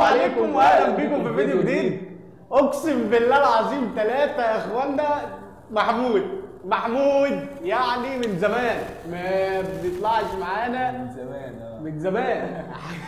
عليكم واهلا بيكم في فيديو جديد اقسم بالله العظيم ثلاثة يا اخوانا محمود محمود يعني من زمان ما بيطلعش معانا من زمان اه من زمان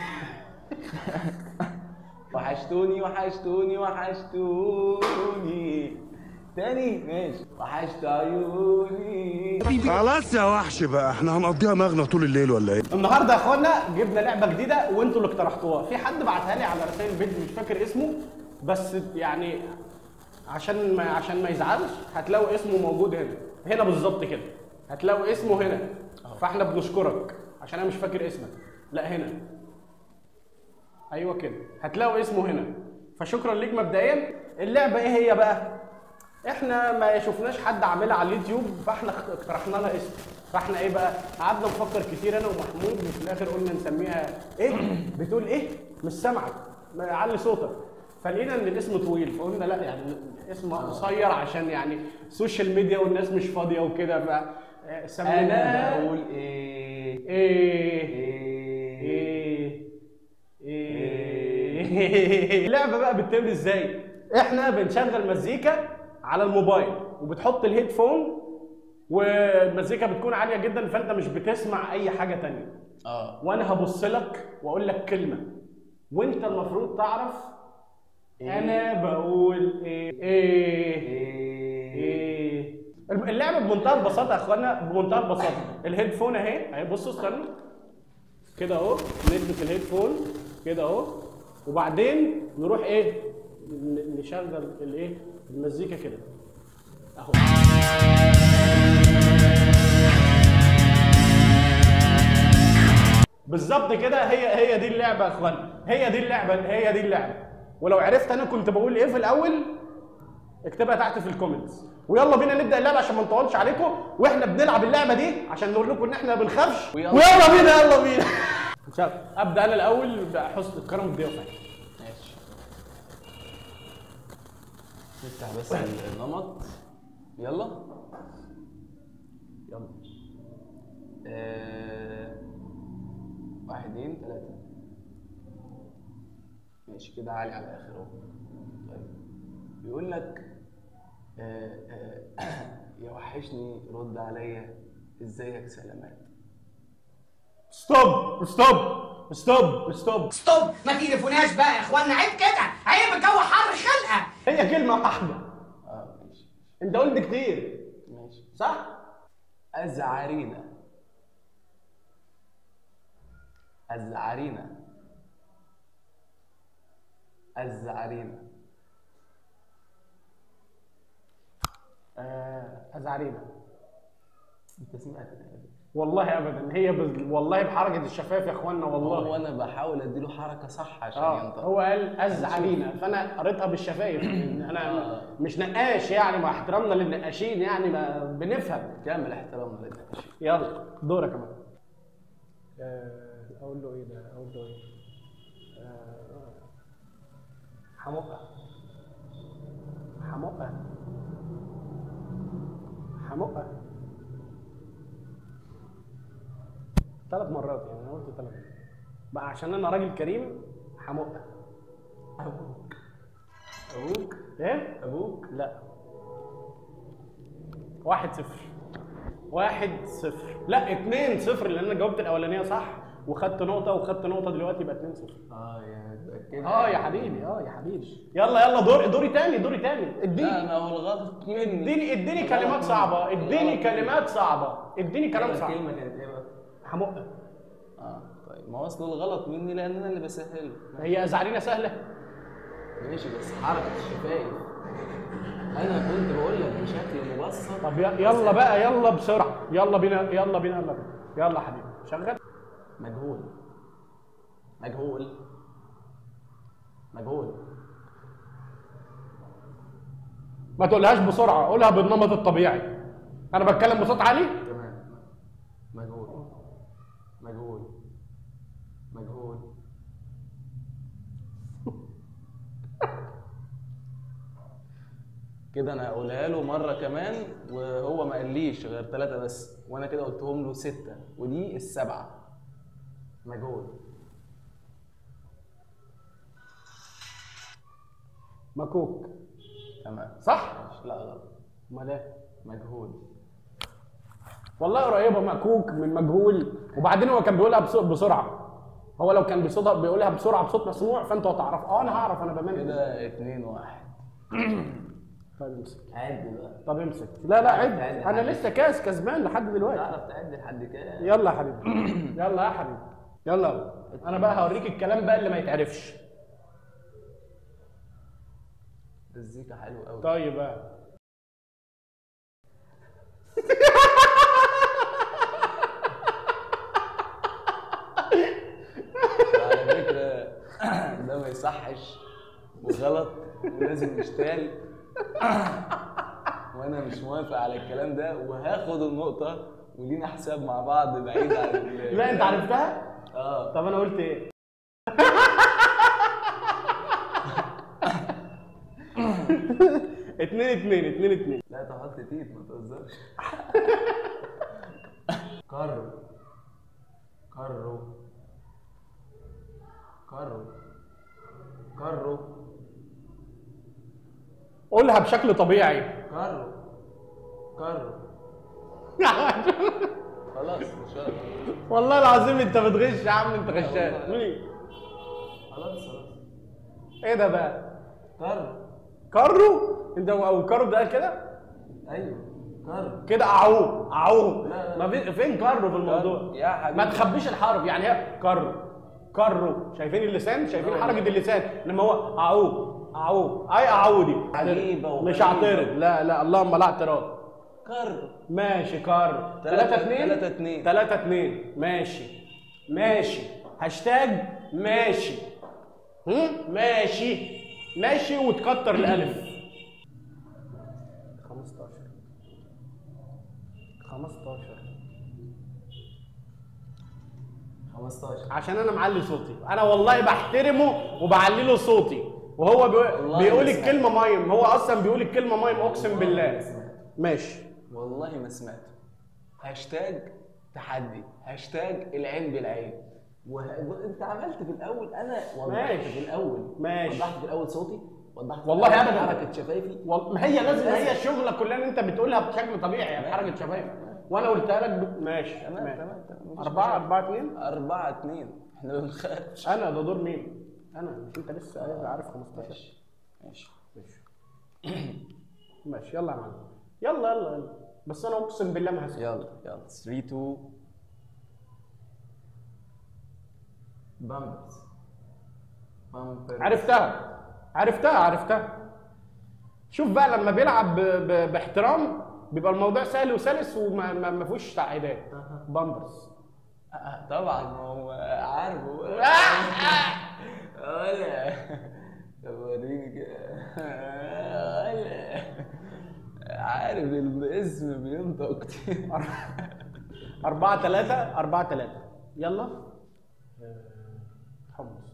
وحشتوني وحشتوني وحشتوني تاني ماشي وحشت عيوني خلاص يا وحش بقى احنا هنقضيها مغنى طول الليل ولا ايه النهارده يا اخوانا جبنا لعبه جديده وانتوا اللي اقترحتوها في حد بعتها لي على رسائل الفيديو مش فاكر اسمه بس يعني عشان ما عشان ما يزعلش هتلاقوا اسمه موجود هنا هنا بالظبط كده هتلاقوا اسمه هنا فاحنا بنشكرك عشان انا مش فاكر اسمك لا هنا ايوه كده هتلاقوا اسمه هنا فشكرا ليك مبدئيا اللعبه ايه هي بقى احنا ما شفناش حد عاملها على اليوتيوب فاحنا اقترحنا لها اسم فاحنا ايه بقى قعدنا نفكر كتير انا ومحمود وفي الاخر قلنا نسميها ايه بتقول ايه مش سامعك ما علي صوتك فلقينا ان الاسم طويل فقلنا لا يعني اسم قصير عشان يعني سوشيال ميديا والناس مش فاضيه وكده ف سميناها انا بقول ايه ايه ايه ايه ايه اللعبه بقى بتتم ازاي احنا بنشغل مزيكا على الموبايل وبتحط الهيدفون والمزيكا بتكون عاليه جدا فانت مش بتسمع اي حاجه تانية اه وانا هبص لك واقول لك كلمه وانت المفروض تعرف انا بقول ايه ايه ايه ايه اللعبه بمنتهى البساطه يا اخوانا بمنتهى البساطه الهيدفون اهي اهي بصوا استنوا كده اهو نلبس الهيدفون كده اهو وبعدين نروح ايه ن- نشغل الايه المزيكا كده اهو بالظبط كده هي هي دي اللعبه يا اخوانا هي دي اللعبه هي دي اللعبه ولو عرفت انا كنت بقول ايه في الاول اكتبها تحت في الكومنتس ويلا بينا نبدا اللعبه عشان ما نطولش عليكم واحنا بنلعب اللعبه دي عشان نقول لكم ان احنا ما بنخافش ويلا. ويلا بينا يلا بينا شوف ابدا انا الاول بحسن الكرم الضيافه ماشي نفتح بس النمط يلا يلا آه... واحد اتنين تلاتة ماشي كده عالي على الآخر اهو طيب بيقول لك آه آه يوحشني رد عليا ازيك سلامات ستوب ستوب ستوب ستوب ستوب ما تليفوناش بقى يا اخوانا عيب كده عيب الجو حر خلقه هي كلمه واحده اه ماشي انت قلت كتير ماشي صح أزعرينا أزعرينا أزعرينا آه ازعرينا أنت سمعت الكلام والله ابدا هي بز... والله بحركه الشفايف يا اخوانا والله هو أنا بحاول أديله حركة صح عشان اه ينطق هو قال أز علينا فانا قريتها بالشفايف إن انا آه. مش نقاش يعني مع احترامنا للنقاشين يعني ما بنفهم كامل احترامنا للنقاش يلا دورك كمان اقول له ايه ده اقول له ايه آه، حمقى حمقى حمقى ثلاث مرات يعني انا قلت ثلاث بقى عشان انا راجل كريم حمقى أبوك أبوك ايه أبوك لا واحد صفر واحد صفر لا اتنين صفر لان انا جاوبت الاولانيه صح وخدت نقطه وخدت نقطه دلوقتي يبقى اتنين صفر اه يعني متأكد اه يا حبيبي اه يا حبيبي يلا يلا دور دوري تاني دوري تاني لا اديني أنا هو الغلط مني اديني اديني الغلط كلمات مني. صعبه اديني الغلط كلمات صعبه اديني كلام مني. صعب الكلمة كانت إيه بقى؟ حمقى اه طيب ما هو اصل الغلط مني لان انا اللي بسهل هي ازعرينا سهله ماشي بس حركه الشفايف انا كنت بقول لك بشكل مبسط طب ي- يلا بقى يلا بسرعه يلا بينا يلا بينا يلا بينا يلا يا حبيبي شغل مجهول مجهول مجهول ما تقولهاش بسرعه قولها بالنمط الطبيعي انا بتكلم بصوت عالي تمام مجهول مجهول مجهول كده انا هقولها له مره كمان وهو ما قاليش غير ثلاثه بس وانا كده قلتهم له سته ودي السبعه مجهول مكوك تمام صح؟ لا غلط امال ايه؟ مجهول والله قريبه مكوك من مجهول وبعدين هو كان بيقولها بص- بسرعه هو لو كان بصوت بيقولها بسرعه بصوت مسموع فانتوا هتعرفوا اه انا هعرف انا بمنهج كده اتنين واحد طيب امسك عد بقى طب امسك لا لا عد تعد انا لحد لسه كاس كسبان لحد دلوقتي تعرف تعد لحد كام يلا يا حبيبي يلا يا حبيبي يلا انا بقى هوريك الكلام بقى اللي ما يتعرفش مزيكا حلو قوي طيب بقى على فكرة ده ما يصحش وغلط ولازم يشتال وانا مش موافق على الكلام ده وهاخد النقطة ولينا حساب مع بعض بعيد عن ال- لا انت عرفتها اه طب انا قلت ايه اتنين اتنين اتنين اتنين لا تحط تيت ما تهزرش كرو كرو كرو كرو قولها بشكل طبيعي كرو كرو خلاص مش هقدر. والله العظيم انت بتغش يا عم انت غشاش مين خلاص خلاص ايه ده بقى كرو كارو انت او كارو ده قال كده ايوه كرو كده اعوه اعوه لا، لا. ما في فين كارو في الموضوع يا حبيبي. ما تخبيش الحرف يعني هي كارو كارو شايفين اللسان شايفين لا، حركه لا. اللسان انما هو اعوه اعوه اي اعوه دي عجيبة مش وغريبة. هعترض لا لا اللهم لا اعتراض كرو ماشي كارو تلاتة- 3 2 تلاتة اتنين. 3 2 ماشي ماشي هاشتاج ماشي هم؟ ماشي ماشي وتكتر الالف 15 15 15 عشان انا معلي صوتي انا والله بحترمه وبعلي له صوتي وهو بيقول, والله بيقول ما سمعت. الكلمه مايم هو اصلا بيقول الكلمه مايم اقسم بالله ماشي والله ما سمعته هاشتاج تحدي هاشتاج العين بالعين وه... انت عملت في الاول انا وضحت ماشي. في الاول ماشي. وضحت في الاول صوتي وضحت في والله الأول أبداً. حركه شفايفي وال- ما هي لازم هي الشغله كلها ان انت بتقولها بشكل طبيعي يعني حركه شفايف وانا قلتها لك ب... ماشي تمام ماشي. تمام تمام مفيش أربعة مشاكل. أربعة اتنين أربعة اتنين احنا ما بنخافش أنا ده دور مين؟ أنا مش أنت لسه قايل عارف 15 ماشي ماشي ماشي ماشي يلا يا معلم يلا يلا يلا بس أنا أقسم بالله ما هسكت يلا يلا 3 2 بامبرز بامبرز عرفتها عرفتها عرفتها شوف بقى لما بيلعب ب... ب... باحترام بيبقى الموضوع سهل وسلس وما ما ما فيهوش تعقيدات بامبرز آه، طبعا ما هو عارف هو ولا طب وريني كده ولا عارف الاسم بينطق كتير أربعة ثلاثة أربعة ثلاثة يلا آه، حمص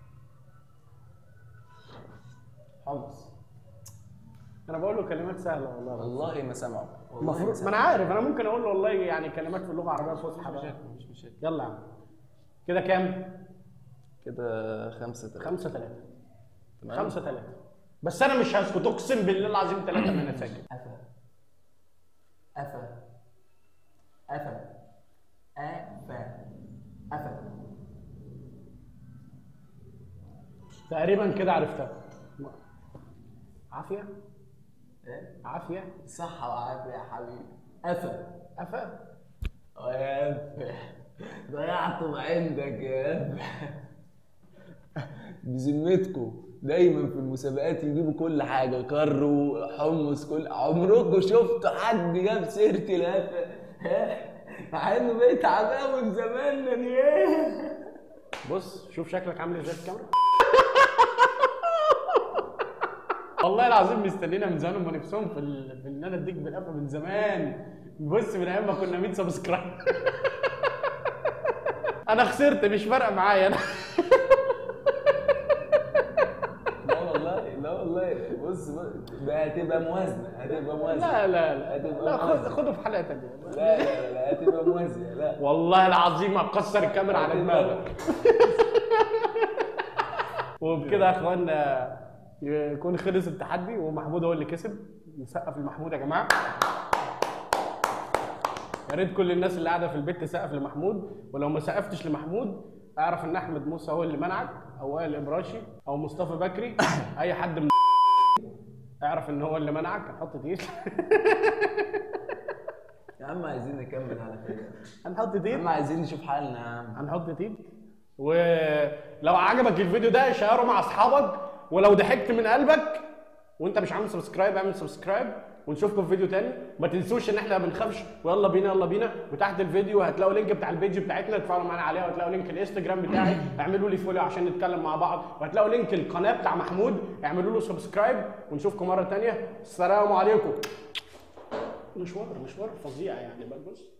حمص أنا بقول له كلمات سهلة والله والله ما سمعوا والله ما المفروض ما سمعوا انا عارف انا ممكن اقول له والله يعني كلمات في اللغه العربيه فصحى مش بقى. مشاكل مش مشاكل يلا يا عم كده كام؟ كده خمسة تلاتة خمسة ثلاثة تمام. خمسة ثلاثة بس أنا مش هسكت أقسم بالله العظيم ثلاثة ما أنا ساكت أفا أفا أفا أفا أفا تقريبا كده عرفتها عافية إيه؟ عافية صحة وعافية يا حبيبي أفا أفا اه يا أفا ضيعتم عندك يا أفا بذمتكم دايما في المسابقات يجيبوا كل حاجة كرو حمص كل عمركم شفتوا حد جاب سيرة الأفا ها؟ مع انه بقيت عباوي من زمان ايه بص شوف شكلك عامل ازاي في الكاميرا والله العظيم مستنينا من زمان هم نفسهم في ال... في ان انا اديك بالقفا من زمان بص من ايام ما كنا 100 سبسكرايب انا خسرت مش فارقه معايا انا لا والله لا والله بص بص، ده هتبقى موازنة هتبقى موازنة لا لا لا هتبقى لا خد موازنة. خده في حلقه تانيه لا لا لا هتبقى موازية لا والله العظيم هكسر الكاميرا على دماغك وبكده يا اخوانا يكون خلص التحدي ومحمود هو اللي كسب نسقف لمحمود يا جماعه يا ريت كل الناس اللي قاعده في البيت تسقف لمحمود ولو ما سقفتش لمحمود اعرف ان احمد موسى هو اللي منعك او وائل الابراشي او مصطفى بكري اي حد من اعرف ان هو اللي منعك هنحط تيت يا عم عايزين نكمل على كده هنحط يا تيت عم عايزين نشوف حالنا يا عم هنحط تيت ولو عجبك الفيديو ده شيره مع اصحابك ولو ضحكت من قلبك وانت مش عامل سبسكرايب اعمل سبسكرايب ونشوفكم في فيديو تاني ما تنسوش ان احنا ما بنخافش ويلا بينا يلا بينا وتحت الفيديو هتلاقوا لينك بتاع البيج بتاعتنا تفاعلوا معانا عليها وهتلاقوا لينك الانستجرام بتاعي اعملوا لي فولو عشان نتكلم مع بعض وهتلاقوا لينك القناه بتاع محمود اعملوا له سبسكرايب ونشوفكم مره تانيه السلام عليكم مشوار مشوار فظيع يعني بقى بص